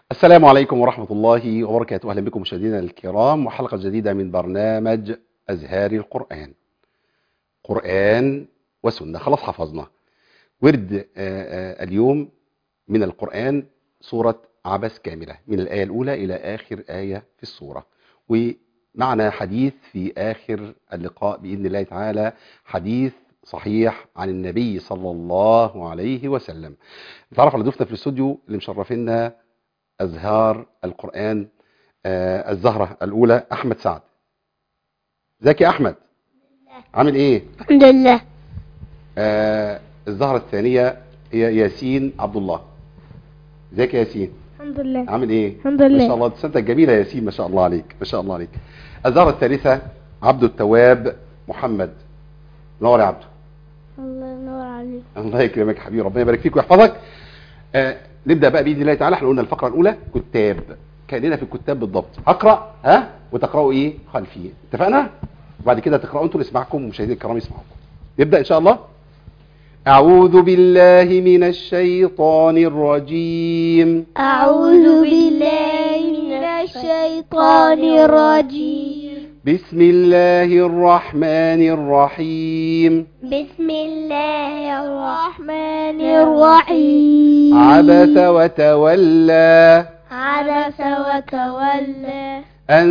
السلام عليكم ورحمة الله وبركاته أهلا بكم مشاهدينا الكرام وحلقة جديدة من برنامج أزهار القرآن قرآن وسنة خلاص حفظنا ورد آه، آه، اليوم من القرآن سورة عبس كاملة من الآية الأولى إلى آخر آية في السورة ومعنا حديث في آخر اللقاء بإذن الله تعالى حديث صحيح عن النبي صلى الله عليه وسلم نتعرف على ضيوفنا في الاستوديو اللي مشرفينا أزهار القرآن آه، الزهرة الأولى أحمد سعد ازيك يا أحمد عامل إيه الحمد لله آه، الزهرة الثانية هي ياسين عبد الله ازيك يا ياسين الحمد لله عامل ايه الحمد ما لله. شاء الله سنتك جميلة يا ياسين ما شاء الله عليك ما شاء الله عليك الزهرة الثالثة عبد التواب محمد نور يا عبده الله ينور عليك الله يكرمك يا حبيبي ربنا يبارك فيك ويحفظك آه نبدا بقى باذن الله تعالى احنا قلنا الفقره الاولى كتاب كاننا في الكتاب بالضبط اقرا ها وتقراوا ايه خلفي اتفقنا وبعد كده تقراوا انتوا نسمعكم ومشاهدينا الكرام يسمعوكم نبدا ان شاء الله اعوذ بالله من الشيطان الرجيم أعوذ بالله من الشيطان الرجيم بسم الله الرحمن الرحيم بسم الله الرحمن الرحيم عبس وتولى عبس وتولى أن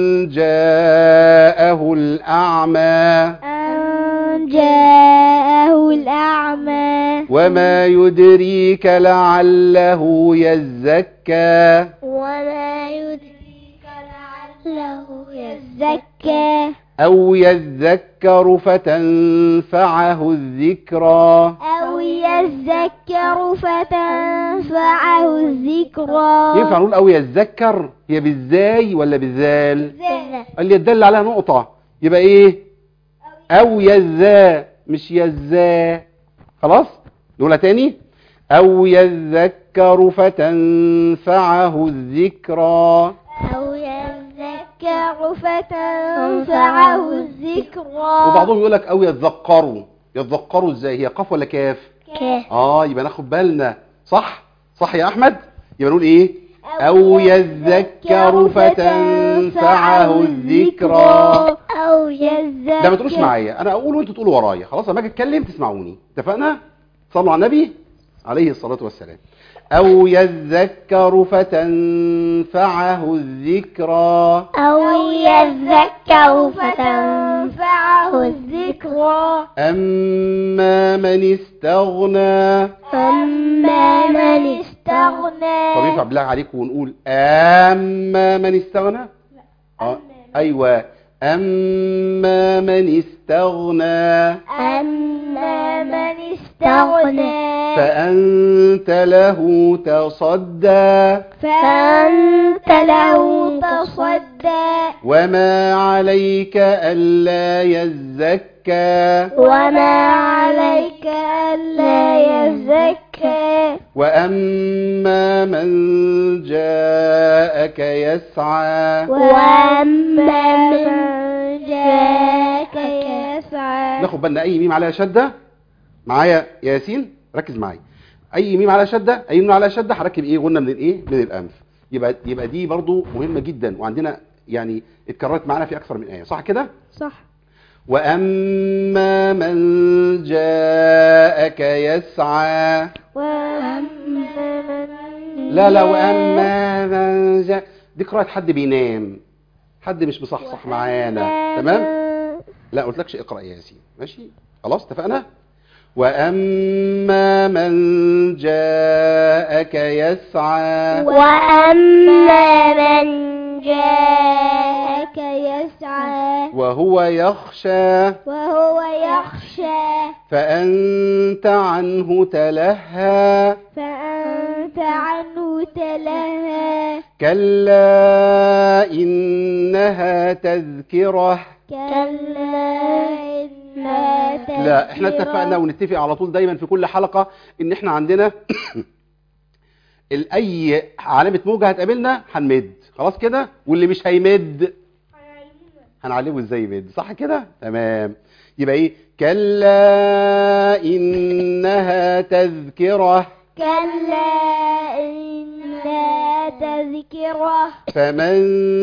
جاءه الأعمى أن جاءه الأعمى وما يدريك لعله يزكى وما يدريك لعله يزكى أو يذكر فتنفعه الذكرى أو يذكر فتنفعه الذكرى ينفع نقول أو يذكر هي بالزاي ولا بالذال اللي يدل عليها نقطة يبقى إيه أو يزا مش يزا خلاص نقولها تاني أو يذكر فتنفعه الذكرى أو يذكر فتنفعه الذكرى وبعضهم يقول لك أو يتذكروا يتذكروا إزاي هي قاف ولا كاف كاف آه يبقى ناخد بالنا صح صح يا أحمد يبقى نقول إيه أو يذكر فتنفعه الذكرى أو يذكر لا ما تقولوش معايا انا اقول وانتوا تقولوا ورايا خلاص لما اجي اتكلم تسمعوني اتفقنا صلوا على النبي عليه الصلاه والسلام او يذكر فتنفعه الذكرى أو يذكر فتنفعه الذكرى اما من استغنى أما من طب ينفع استغنى بالله عليكم ونقول اما من استغنى اه ايوه اما من استغنى أما من استغنى فأنت له تصدى فأنت له تصدى وما عليك ألا يزكى وما عليك ألا يزكى وأما من جاءك يسعى وأما من جاءك يسعى ناخد بالنا أي ميم عليها شدة معايا يا ياسين ركز معايا أي ميم عليها شدة أي ميم عليها شدة هركب إيه غنة من الإيه من الأنف يبقى يبقى دي برضو مهمة جدا وعندنا يعني اتكررت معانا في أكثر من آية صح كده؟ صح وأما من جاءك يسعى وأما من لا لا وأما من جاء دي قراءة حد بينام حد مش مصحصح معانا تمام لا قلتلكش اقرأ يا ياسين ماشي خلاص اتفقنا وأما من جاءك يسعى وأما من جاءك يسعى وهو يخشى وهو يخشى فأنت عنه تلهى فأنت عنه تلهى كلا إنها تذكرة كلا إنها تذكرة لا احنا اتفقنا ونتفق على طول دايما في كل حلقة ان احنا عندنا ال- اي علامة موجة هتقابلنا هنمد خلاص كده واللي مش هيمد هنعلمه ازاي يمد صح كده تمام يبقى ايه كلا انها تذكرة كلا إنها جعلنا تذكرة فمن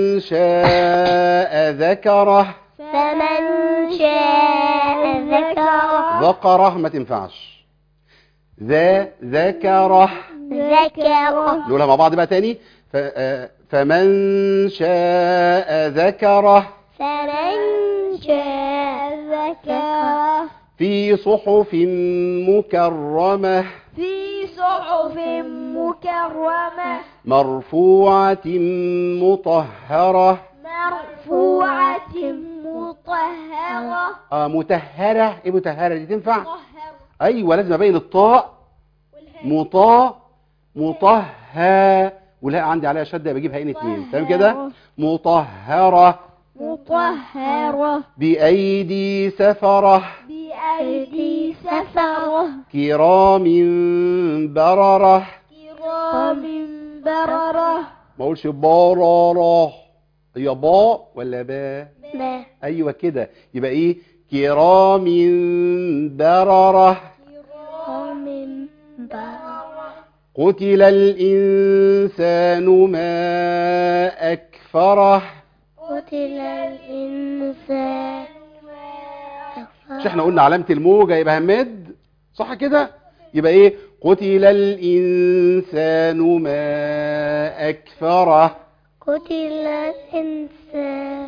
شاء ذكره فمن شاء ذكره ذكره ما تنفعش ذا ذكره ذكره نقولها مع بعض بقى تاني ف- آه، فمن شاء ذكره فمن شاء ذكره في صحف مكرمة في صحف مكرمة مرفوعة مطهرة مرفوعة مطهرة آه متهرة ايه متهرة دي تنفع مطهرة ايوه لازم ابين الطاء مطا مطهى والهاء عندي عليها شده بجيب هاءين اتنين تمام كده مطهرة مطهرة بأيدي سفرة بأيدي سفرة كرام بررة كرام بررة ما اقولش بررة هي باء ولا باء ما ايوه كده يبقى ايه كرام بررة كرام بررة قتل الإنسان ما أكفره قتل الإنسان مش احنا قلنا علامة الموجة يبقى همد صح كده يبقى ايه قتل الإنسان ما أكفره قتل الإنسان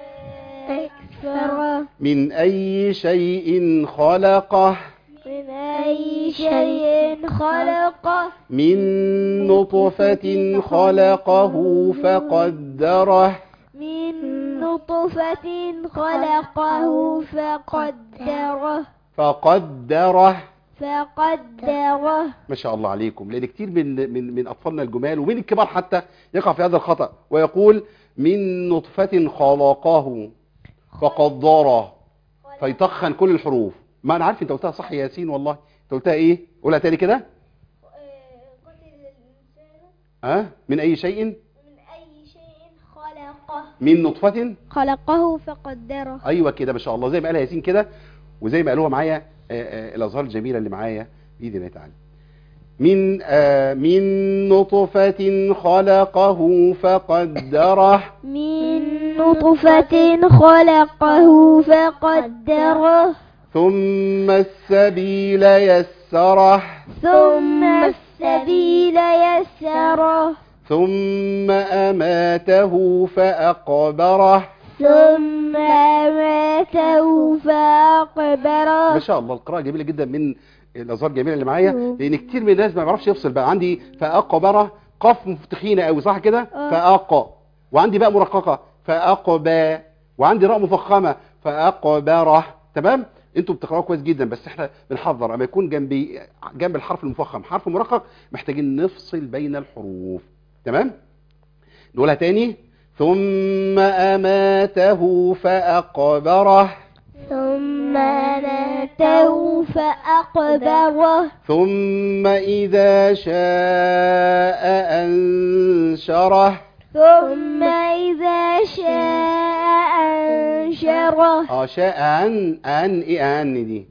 أكثر من أي شيء خلقه من أي شيء خلقه من نطفة خلقه فقدره من نطفة خلقه فقدره فقدره فقدره ما شاء الله عليكم لان كتير من من من اطفالنا الجمال ومن الكبار حتى يقع في هذا الخطا ويقول من نطفه خلقه فقدره فيطخن كل الحروف ما انا عارف انت قلتها صح يا ياسين والله انت قلتها ايه قولها تاني كده قتل الإنسان ها من اي شيء من أي شيء خلقه من نطفه خلقه فقدره ايوه كده ما شاء الله زي ما قالها ياسين كده وزي ما قالوها معايا آه، آه، الازهار الجميله اللي معايا باذن الله تعالى من آه، من نطفه خلقه فقدره من نطفة خلقه فقدره ثم السبيل يسره ثم السبيل يسره ثم أماته فأقبره ثم ماته فأقبره ما شاء الله القراءة جميلة جدا من الأزهار الجميلة اللي معايا لأن كتير من الناس ما بيعرفش يفصل بقى عندي فأقبره قاف تخينة قوي صح كده آه. فأق وعندي بقى مرققة فأقبى وعندي راء مفخمة فأقبره تمام انتوا بتقراوا كويس جدا بس احنا بنحذر اما يكون جنبي جنب الحرف المفخم حرف مرقق محتاجين نفصل بين الحروف تمام نقولها تاني ثم أماته فأقبره ثم ماته فأقبره ثم إذا شاء أنشره ثم إذا شاء أنشره اه شاء أن أن إيه أن دي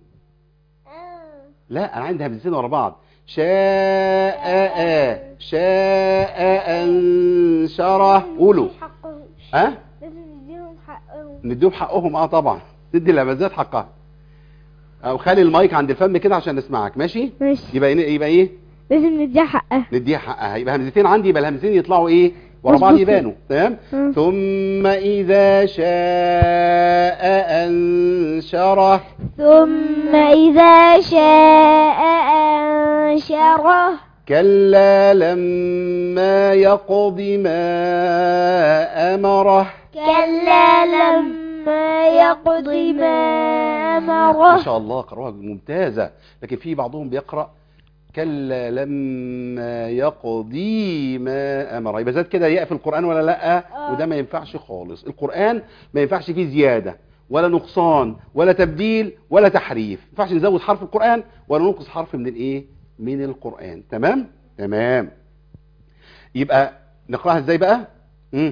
لا أنا عندي همزتين ورا بعض شاء أ شاء أنشره قولوا ها لازم نديهم حقهم نديهم حقهم اه طبعا ندي الهمزات حقها او خلي المايك عند الفم كده عشان نسمعك ماشي ماشي يبقى إيه- يبقى ايه لازم نديها حقها نديها حقها يبقى همزتين عندي يبقى الهمزتين يطلعوا ايه ورا بعض مظبوط. يبانوا تمام مم. ثم إذا شاء أنشره ثم إذا شاء أنشره كلا لما يقض ما أمره كلا لما يقض ما ما أمره شاء الله قراءة ممتازة لكن في بعضهم بيقرأ كلا لما يقضي ما أمر يبقى زاد كده ياء في القرآن ولا لأ آه. وده ما ينفعش خالص القرآن ما ينفعش فيه زيادة ولا نقصان ولا تبديل ولا تحريف ما ينفعش نزود حرف القرآن ولا ننقص حرف من الايه من القرآن تمام تمام يبقى نقراها ازاي بقى مم.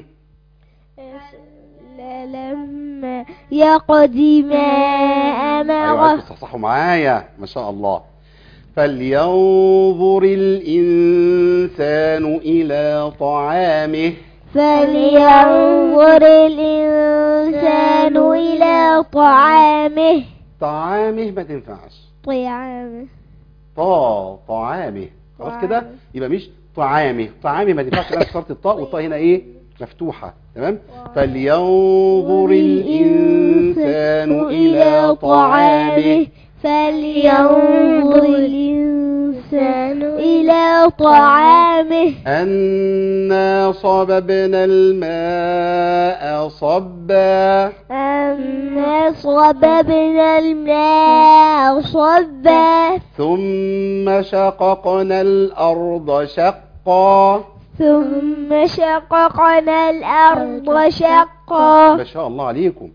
لما يقضي ما ايوه أمره عايزكم تصحصحوا معايا ما شاء الله فلينظر الإنسان إلى طعامه فلينظر الإنسان إلى طعامه طعامه ما تنفعش طعامه طا طعامه خلاص كده طعامه. يبقى مش طعامه طعامه ما تنفعش انا كسرت الطاء والطاء هنا ايه مفتوحه تمام فلينظر الانسان الى طعامه فلينظر الإنسان إلى طعامه أنا صببنا الماء صبا أنا صببنا الماء صبا ثم شققنا الأرض شقا ثم شققنا الأرض شقا ما شاء الله عليكم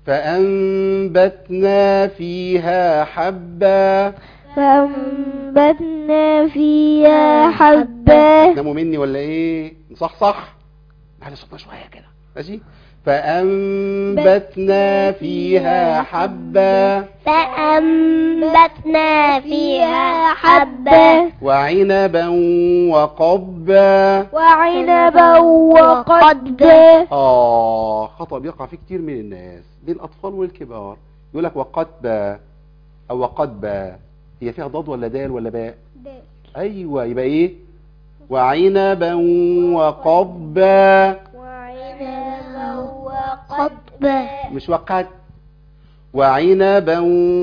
فأنبتنا فيها حبا فأنبتنا فيها حبا ناموا مني ولا ايه صح صح نعلي صوتنا شوية كده ماشي فأنبتنا فيها حبا فأنبتنا فيها حبا وعنبا وقبا وعنبا وقضبا آه خطأ بيقع فيه كتير من الناس للأطفال والكبار يقول لك وقتبا أو وقدبا هي فيها ضاد ولا دال ولا باء أيوة يبقى إيه وعنبا وقبا وعنبا وقضبا مش وقت وعنبا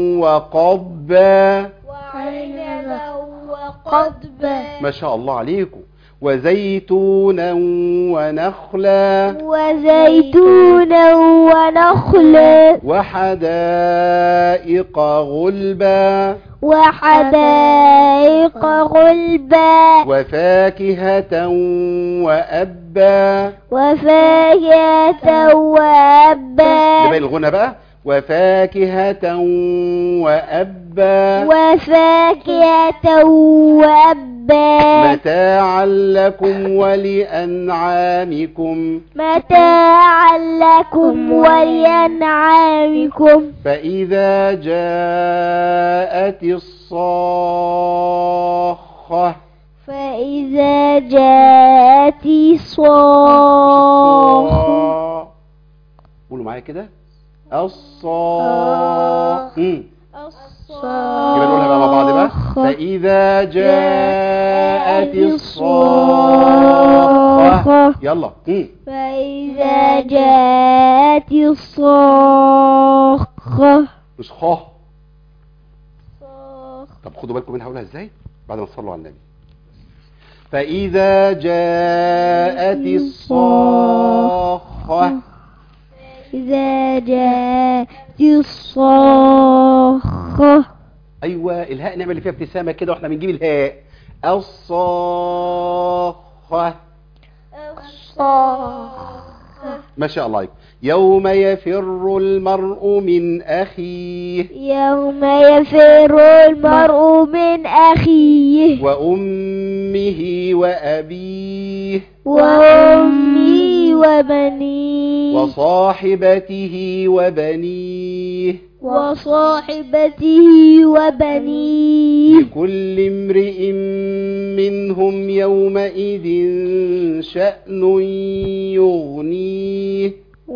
وقبا وعنبا وقضبا ما شاء الله عليكم وزيتونا ونخلا وزيتونا ونخلا وحدائق غلبا وحدائق غلبا وفاكهة وأبا وفاكهة وأبا نبين الغنى بقى وفاكهة وأبا وفاكهة وأبا متاعا لكم ولأنعامكم متاعا لكم ولأنعامكم فإذا جاءت الصاخة فإذا جاءت الصاخة قولوا معايا كده الصاخ مم. يبقى نقولها بقى مع بعض بقى فإذا جاءت الصاخة يلا مم. فإذا جاءت الصاخة مش خاه طب خدوا بالكم منها هقولها ازاي بعد ما تصلوا على النبي فإذا جاءت الصاخة إذا جاءت الصاخة أيوة الهاء نعمل اللي فيها ابتسامة كده واحنا بنجيب الهاء الصاخة الصاخة ما شاء الله عليك يوم يفر المرء من أخيه يوم يفر المرء من أخيه وأمه وأبيه وأمي وبنيه وصاحبته وبنيه وصاحبته وبنيه لكل امرئ منهم يومئذ شأن يغنيه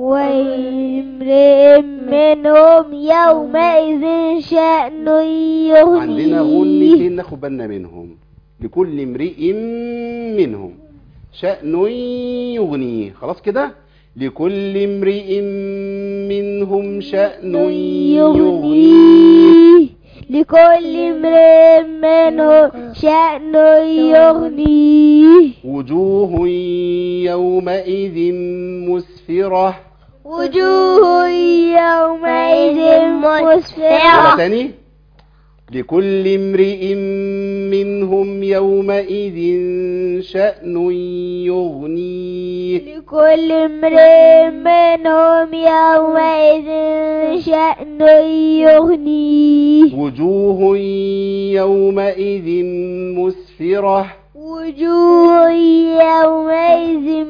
وامرئ منهم يومئذ شأن عندنا يغنيه غنتين ناخد بالنا منهم لكل امرئ منهم شأن يغنيه خلاص كده لكل امرئ منهم شأن يغنيه يغنيه لكل امرئ منهم شأن يغنيه وجوه يومئذ مسفرة وجوه يومئذ مرة مسفرة تاني لكل امرئ منهم يومئذ شأن يغنيه لكل امرئ منهم يومئذ شأن يغنيه وجوه يومئذ مسفرة وجوه يومئذ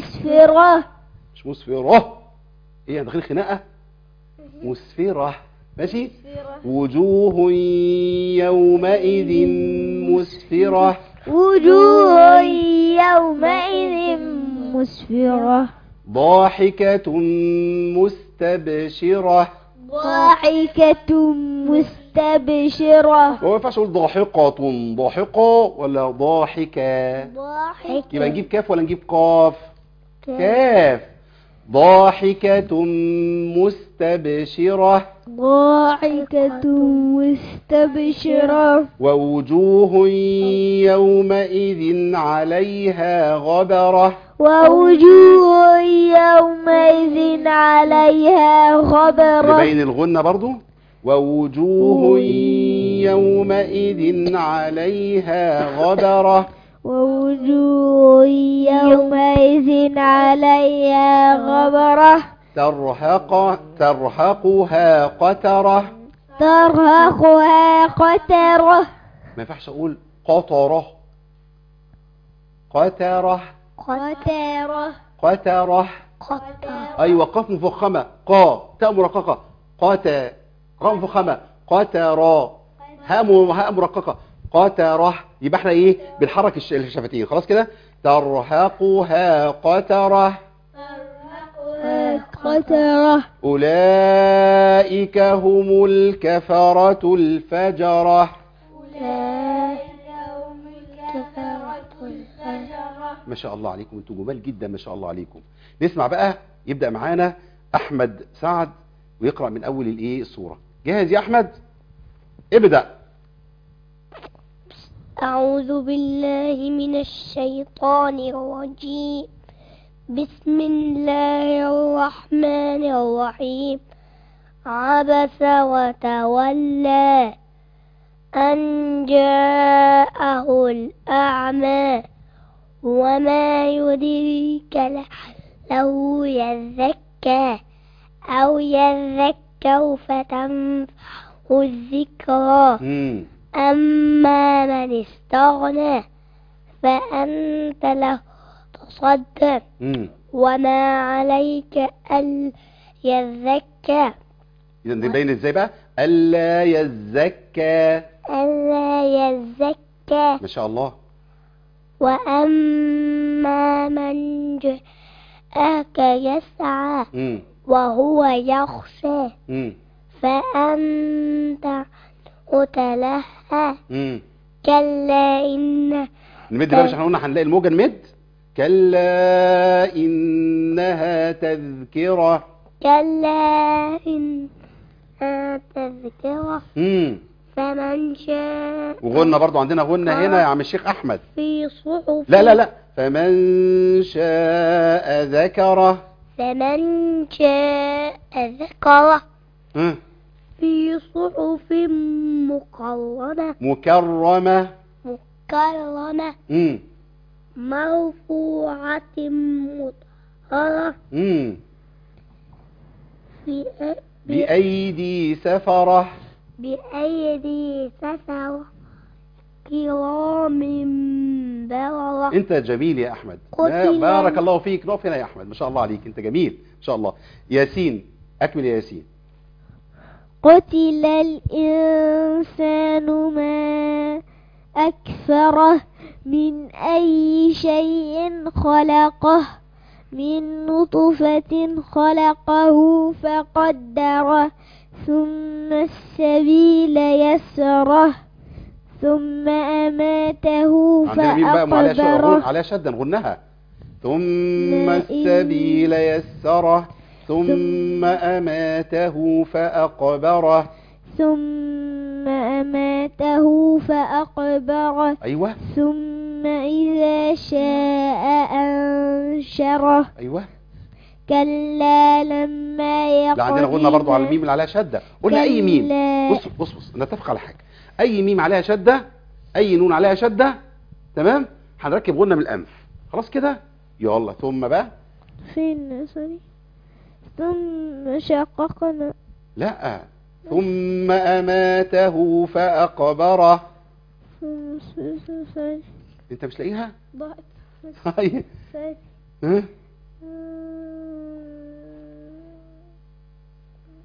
مسفرة مش مسفرة ايه داخل خناقة مسفرة ماشي وجوه يومئذ مسفرة وجوه يومئذ مسفرة ضاحكة مستبشرة ضاحكة مستبشرة هو ما ينفعش اقول ضاحكة ضاحكة ولا ضاحكة ضاحكة يبقى نجيب كاف ولا نجيب قاف كاف ضاحكة مستبشرة ضاحكة مستبشرة ووجوه يومئذ عليها غبرة ووجوه يومئذ عليها غبرة نبين الغنة برضو ووجوه يومئذ عليها غبرة ووجوه يومئذ عليها غبرة ترهق ترهقها قترة ترهقها قترة ما ينفعش اقول قطرة قترة قترة قترة قترة ايوه قاف مفخمة قا تاء مرققة قاتا قاف مفخمة قترة هاء م- هاء مرققة قترة يبقى احنا ايه بنحرك الش- الشفتين خلاص كده ترهقها قترة قترة أولئك هم الكفرة الفجرة ما شاء الله عليكم انتوا جمال جدا ما شاء الله عليكم نسمع بقى يبدأ معانا أحمد سعد ويقرأ من أول الإيه الصورة جاهز يا أحمد ابدأ أعوذ بالله من الشيطان الرجيم بسم الله الرحمن الرحيم عبس وتولى أن جاءه الأعمى وما يدريك لعله يزكى أو يذكر فتنفعه الذكرى مم. أما من استغنى فأنت له تصدى مم. وما عليك أن يزكى إذا نبين إزاي بقى ألا يزكى ألا يزكى ما شاء الله وأما من جاءك يسعى مم. وهو يخشى مم. فأنت عنه تلهى مم. كلا إن نمد بقى مش احنا قلنا هنلاقي الموجة نمد كلا إنها تذكرة كلا إن تذكرة مم. فمن شاء وغنى برضو عندنا غنى هنا يا عم الشيخ أحمد في صحف لا لا لا فمن شاء ذكره فمن شاء ذكره مم. في صحف مقرنة مكرمة مكرمة مم. مرفوعة مطهرة مم. في بأيدي سفرة بأيدي سفرة كرام بررة انت جميل يا احمد قتل- بارك الله فيك نقف هنا يا احمد ما شاء الله عليك انت جميل ما شاء الله ياسين اكمل يا ياسين قتل الإنسان ما أكفره من أي شيء خلقه من نطفة خلقه فقدره ثم السبيل يسره ثم أماته عندنا مين بقى معلها شو- غن- فأقبره عليها شدة نغنها ثم لا السبيل يسره ثم أماته فأقبره ثم أماته فأقبره أيوة ثم إذا شاء أنشره أيوة كلا لما يقضي لا عندنا غنى برضو على ما- الميم اللي عليها شدة قلنا أي ميم كلا. بص بص بص نتفق على حاجة أي ميم عليها شدة أي نون عليها شدة تمام هنركب غنى من الأنف خلاص كده يلا ثم بقى فين سوري ثم شققنا لا ثم أماته فأقبره ثم س- س- سوري أنت مش لاقيها؟ ضاعت طيب سوري ها؟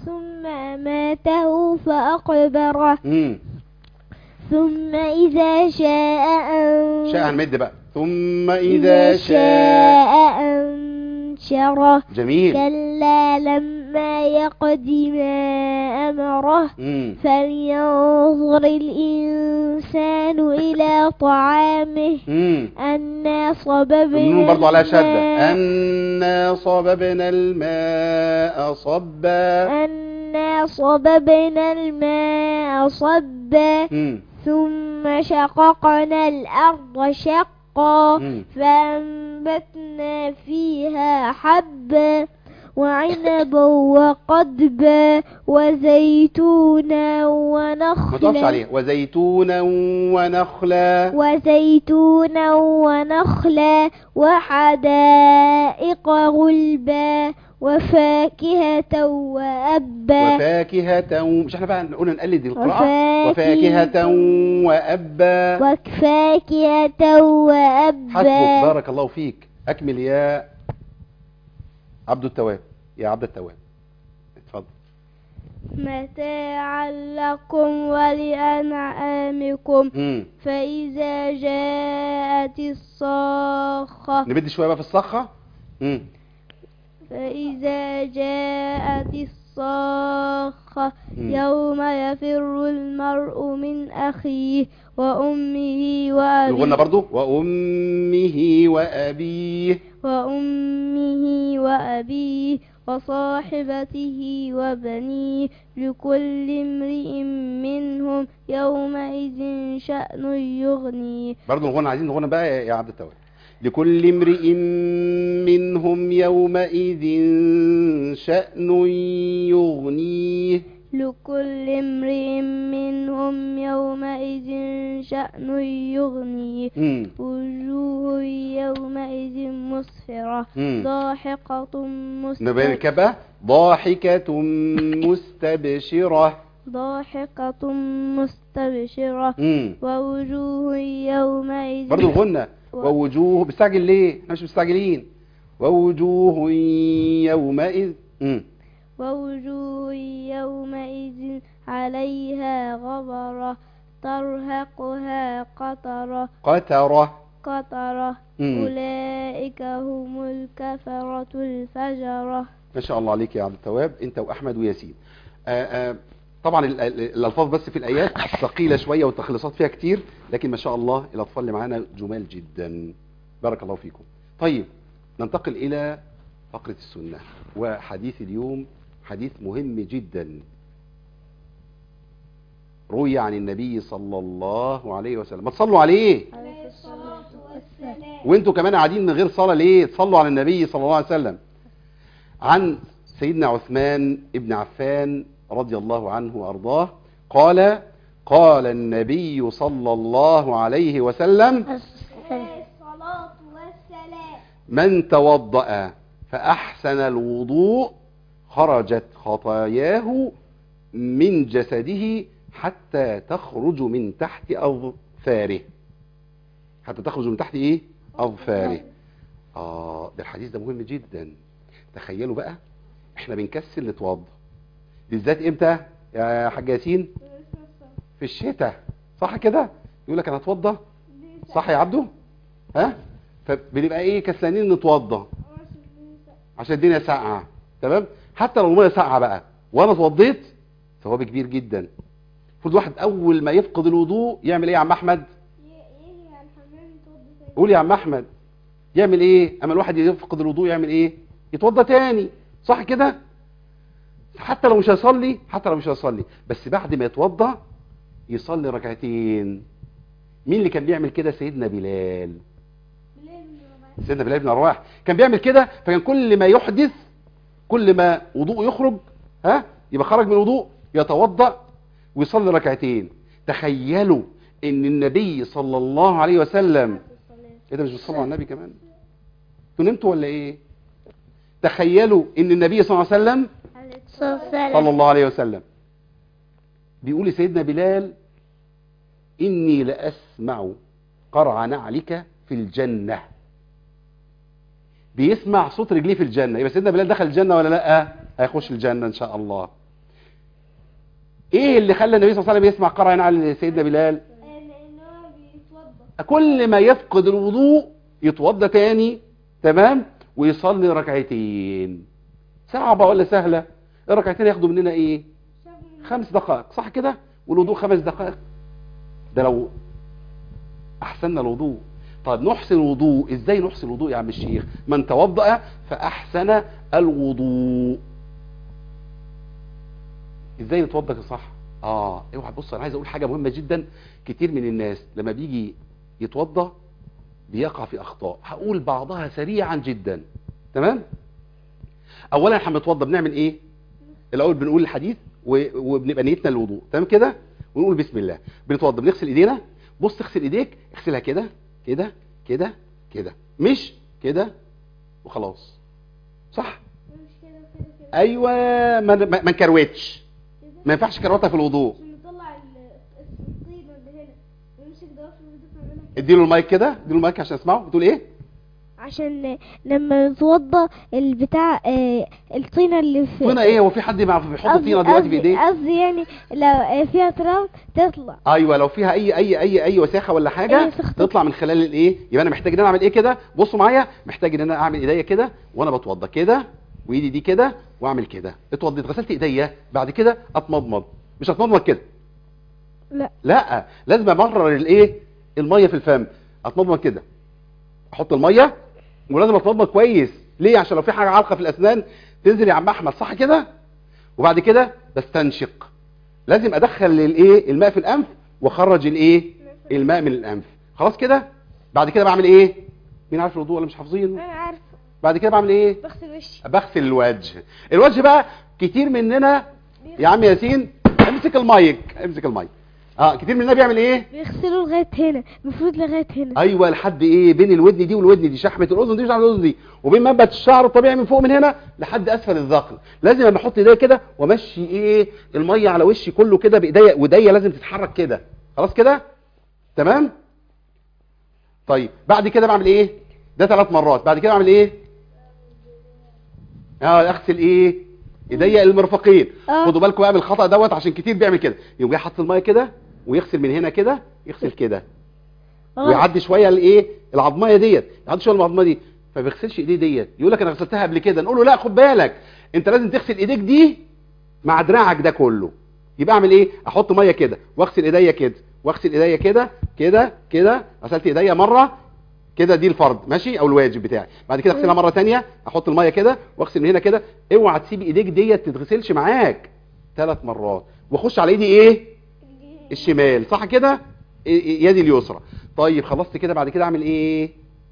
ثم أماته فأقبره مم. ثم إذا شاء أن شاء هنمد بقى ثم إذا شاء أنشره جميل كلا لما يقض ما أمره مم. فلينظر الإنسان إلى طعامه مم. أنا صببنا النون برضو عليها شدة الماء- أنا صببنا الماء صبا أنا صببنا الماء صبا مم. ثم شققنا الأرض شقا مم. فأنبتنا فيها حبا وعنبا وقضبا وزيتونا ما تقفش ونخلا عليه وزيتونا ونخلا وزيتونا ونخلا وحدائق غلبا وفاكهة وأبا وفاكهة مش احنا بقى قلنا نقلد القراءة وفاكهة- وفاكهة وأبا وفاكهة وأبا حسبك بارك الله فيك أكمل يا عبد التواب يا عبد التواب اتفضل متاعا لكم ولأنعامكم مم. فإذا جاءت الصاخة نبدي شوية بقى في الصخة مم. فإذا جاءت الصاخة مم. يوم يفر المرء من أخيه وأمه الغنى وأبيه برضو وأمه وأبيه وأمه وأبيه وصاحبته وبنيه لكل امرئ منهم يومئذ شأن يغنيه برضو الغنى عايزين الغنى بقى يا يا عبد التواب لكل امرئ منهم يومئذ شأن يغنيه لكل امرئ منهم يومئذ شأن يغنيه مم. وجوه يومئذ مسفرة مم. ضاحكة نبين مستبشرة الكبة ضاحكة مستبشرة ضاحكة مستبشرة مم. ووجوه يومئذ برضو الغنى و- ووجوه بيستعجل ليه احنا مش مستعجلين ووجوه يومئذ مم. ووجوه يومئذ عليها غبرة ترهقها قطرة قترة قطرة مم. أولئك هم الكفرة الفجرة ما شاء الله عليك يا عبد التواب انت واحمد وياسين آآ آآ طبعا ال- ال- الالفاظ بس في الايات ثقيله شويه والتخليصات فيها كتير لكن ما شاء الله الاطفال اللي معانا جمال جدا بارك الله فيكم طيب ننتقل الى فقره السنه وحديث اليوم حديث مهم جدا روي عن النبي صلى الله عليه وسلم ما تصلوا عليه وانتوا كمان قاعدين من غير صلاة ليه تصلوا على النبي صلى الله عليه وسلم عن سيدنا عثمان ابن عفان رضي الله عنه وارضاه قال قال النبي صلى الله عليه وسلم الصلاة والسلام من توضأ فأحسن الوضوء خرجت خطاياه من جسده حتى تخرج من تحت أظفاره حتى تخرج من تحت إيه؟ أظفاره آه ده الحديث ده مهم جدا تخيلوا بقى احنا بنكسل نتوضى بالذات امتى يا حاج ياسين في الشتاء صح كده يقول لك انا اتوضى صح يا عبدو ها فبنبقى ايه كسلانين نتوضى عشان الدنيا ساقعه تمام حتى لو الميه ساقعه بقى وانا اتوضيت ثواب كبير جدا المفروض واحد اول ما يفقد الوضوء يعمل ايه يا عم احمد قول يا عم احمد يعمل ايه اما الواحد يفقد الوضوء يعمل ايه يتوضى تاني صح كده حتى لو مش هيصلي حتى لو مش هيصلي بس بعد ما يتوضى يصلي ركعتين مين اللي كان بيعمل كده سيدنا بلال سيدنا بلال بن رواح كان بيعمل كده فكان كل ما يحدث كل ما وضوء يخرج ها يبقى خرج من الوضوء يتوضا ويصلي ركعتين تخيلوا ان النبي صلى الله عليه وسلم ايه ده مش بتصلوا على النبي كمان انتوا نمتوا ولا ايه تخيلوا ان النبي صلى الله عليه وسلم صلى الله عليه وسلم بيقول لسيدنا بلال إني لأسمع قرع نعلك في الجنة بيسمع صوت رجليه في الجنة يبقى سيدنا بلال دخل الجنة ولا لا هيخش الجنة إن شاء الله ايه اللي خلى النبي صلى الله عليه وسلم يسمع قرأ هنا على سيدنا بلال لان هو بيتوضا كل ما يفقد الوضوء يتوضى تاني تمام ويصلي ركعتين صعبة ولا سهلة الركعتين ياخدوا مننا ايه خمس دقائق صح كده والوضوء خمس دقائق ده لو احسننا الوضوء طيب نحسن الوضوء ازاي نحسن الوضوء يا عم الشيخ من توضأ فاحسن الوضوء ازاي نتوضأ صح اه اوعى بص انا عايز اقول حاجه مهمه جدا كتير من الناس لما بيجي يتوضأ بيقع في اخطاء هقول بعضها سريعا جدا تمام اولا احنا بنتوضى بنعمل ايه الاول بنقول الحديث و- وبنبقى نيتنا الوضوء تمام كده ونقول بسم الله بنتوضى بنغسل ايدينا بص تغسل ايديك اغسلها كده كده كده كده مش كده وخلاص صح مش كده كده كده ايوه ما ما ما نكروتش ما ينفعش كروته في الوضوء عشان نطلع ال- الطينه اللي هنا ونمسك ده في الوضوء نعملها كده اديله المايك كده اديله المايك عشان اسمعه بتقول ايه عشان لما نتوضى البتاع آه، الطينه اللي في طينه ايه هو في حد مع- بيحط قصدي- طينه دلوقتي في قصدي- ايديه قصدي يعني لو آه، فيها تراب تطلع ايوه لو فيها اي اي اي اي وساخه ولا حاجه أي سخطة. تطلع من خلال الايه يبقى انا محتاج ان انا اعمل ايه كده بصوا معايا محتاج ان انا اعمل ايديا كده وانا بتوضى كده وايدي دي كده واعمل كده اتوضيت غسلت ايديا بعد كده اتمضمض مش اتمضمض كده لا لا لازم امرر الايه الميه في الفم اتمضمض كده احط الميه ولازم اتمضمض كويس ليه عشان لو في حاجه علقه في الاسنان تنزل يا عم احمد صح كده وبعد كده بستنشق لازم ادخل الايه الماء في الانف واخرج الايه الماء من الانف خلاص كده بعد كده بعمل ايه مين عارف الوضوء ولا مش حافظين انا عارفه بعد كده بعمل ايه بغسل وشي بغسل الوجه الوجه بقى كتير مننا يا عم ياسين امسك المايك امسك المايك اه كتير مننا بيعمل ايه بيغسلوا لغايه هنا المفروض لغايه هنا ايوه لحد ايه بين الودن دي والودن دي شحمه الاذن دي وشحمه الاذن دي وبين منبت الشعر الطبيعي من فوق من هنا لحد اسفل الذقن لازم انا احط ايديا كده وامشي ايه الميه على وشي كله كده بايديا وايديا لازم تتحرك كده خلاص كده تمام طيب بعد كده بعمل ايه ده ثلاث مرات بعد كده بعمل ايه اه اغسل ايه ايديا المرفقين آه. خدوا بالكم بقى من الخطا دوت عشان كتير بيعمل كده يقوم جاي حاطط الميه كده ويغسل من هنا كده يغسل كده غلط. ويعدي شويه الايه العظميه ديت يعدي شويه العظميه دي فما بيغسلش ايديه ديت يقول لك انا غسلتها قبل كده نقول له لا خد بالك انت لازم تغسل ايديك دي مع دراعك ده كله يبقى اعمل ايه احط ميه كده واغسل ايديا كده واغسل ايديا كده كده كده غسلت ايديا مره كده دي الفرض ماشي او الواجب بتاعي بعد كده اغسلها مره تانية احط الميه كده واغسل من هنا كده اوعى تسيب ايديك ديت تتغسلش معاك ثلاث مرات واخش على ايدي ايه الشمال صح كده إيه- إيه- يدي اليسرى طيب خلصت كده بعد كده اعمل ايه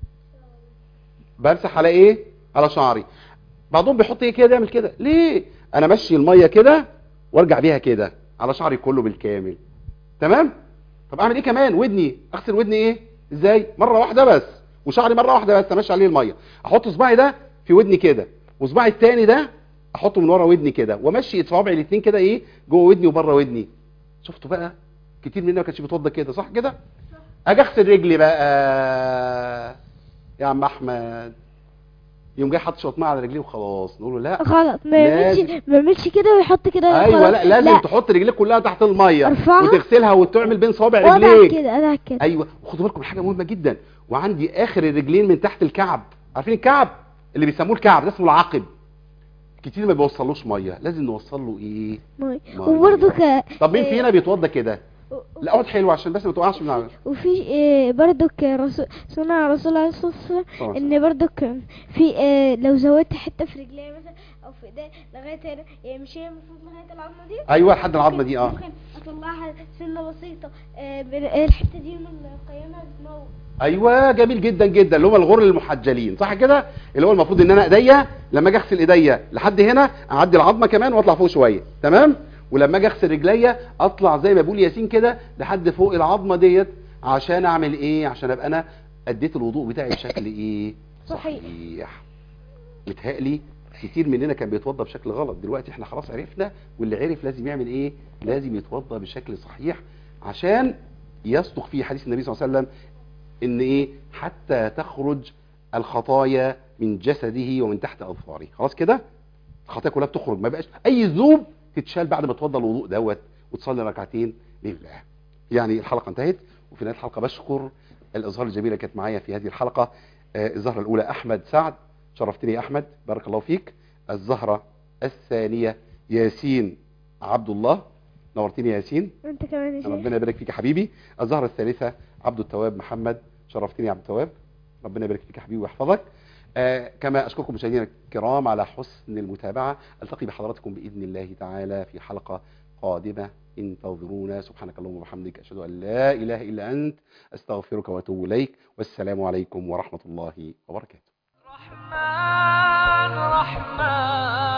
بمسح على ايه على شعري بعضهم بيحط ايه كده يعمل كده ليه انا ماشي الميه كده وارجع بيها كده على شعري كله بالكامل تمام طب اعمل ايه كمان ودني اغسل ودني ايه ازاي مره واحده بس وشعري مره واحده بس امشي عليه الميه احط صباعي ده في ودني كده وصباعي التاني ده احطه من ورا ودني كده وامشي صوابعي الاثنين كده ايه جوه ودني وبره ودني شفتوا بقى كتير مننا ما كانش بيتوضى كده صح كده اجي اغسل رجلي بقى يا عم احمد يوم جاي حاطط شويه ميه على رجليه وخلاص نقول له لا غلط ما لازم. يعملش ما يعملش كده ويحط كده ايوه خلاص. لا لازم تحط رجليك كلها تحت الميه ارفعها. وتغسلها وتعمل بين صوابع وضع رجليك كده انا كده ايوه وخدوا بالكم من حاجه مهمه جدا وعندي اخر الرجلين من تحت الكعب عارفين الكعب اللي بيسموه الكعب ده اسمه العقب كتير ما بيوصلوش ميه لازم نوصل له ايه مي. مية. وبرضه ك... طب مين إيه، فينا بيتوضى كده لا اقعد حلو عشان بس ما تقعش من على وفي إيه برضه رسول سنة الرسول عليه الصلاة والسلام طبعا. ان برضه في إيه لو زودت حتة في رجليا مثلا او في ايديا لغاية هنا يعني مش هي المفروض لغاية العظمة دي ايوه لحد العظمه دي اه ممكن اطلعها سنة بسيطة إيه من الحتة دي من قيامها بتنور ايوه جميل جدا جدا اللي هم الغر المحجلين صح كده اللي هو المفروض ان انا ايديا لما اجي اغسل ايديا لحد هنا اعدي العظمه كمان واطلع فوق شويه تمام ولما اجي اغسل رجليا اطلع زي ما بيقول ياسين كده لحد فوق العظمه ديت عشان اعمل ايه عشان ابقى انا اديت الوضوء بتاعي بشكل ايه صحيح. صحيح متهيألي كتير مننا كان بيتوضى بشكل غلط دلوقتي احنا خلاص عرفنا واللي عرف لازم يعمل ايه لازم يتوضى بشكل صحيح عشان يصدق فيه حديث النبي صلى الله عليه وسلم ان ايه حتى تخرج الخطايا من جسده ومن تحت اظفاره خلاص كده الخطايا كلها بتخرج ما بقاش اي ذنوب تتشال بعد ما توضى الوضوء دوت وتصلي ركعتين لله يعني الحلقه انتهت وفي نهايه الحلقه بشكر الازهار الجميله اللي كانت معايا في هذه الحلقه آه، الزهره الاولى احمد سعد شرفتني يا احمد بارك الله فيك الزهره الثانيه ياسين عبد الله نورتني يا ياسين وانت كمان يا شيخ ربنا يبارك فيك يا حبيبي الزهرة الثالثة عبد التواب محمد شرفتني يا عبد التواب ربنا يبارك فيك يا حبيبي ويحفظك آه كما أشكركم مشاهدينا الكرام على حسن المتابعة ألتقي بحضراتكم بإذن الله تعالى في حلقة قادمة انتظرونا سبحانك اللهم وبحمدك أشهد أن لا إله إلا أنت أستغفرك وأتوب إليك والسلام عليكم ورحمة الله وبركاته رحمن رحمن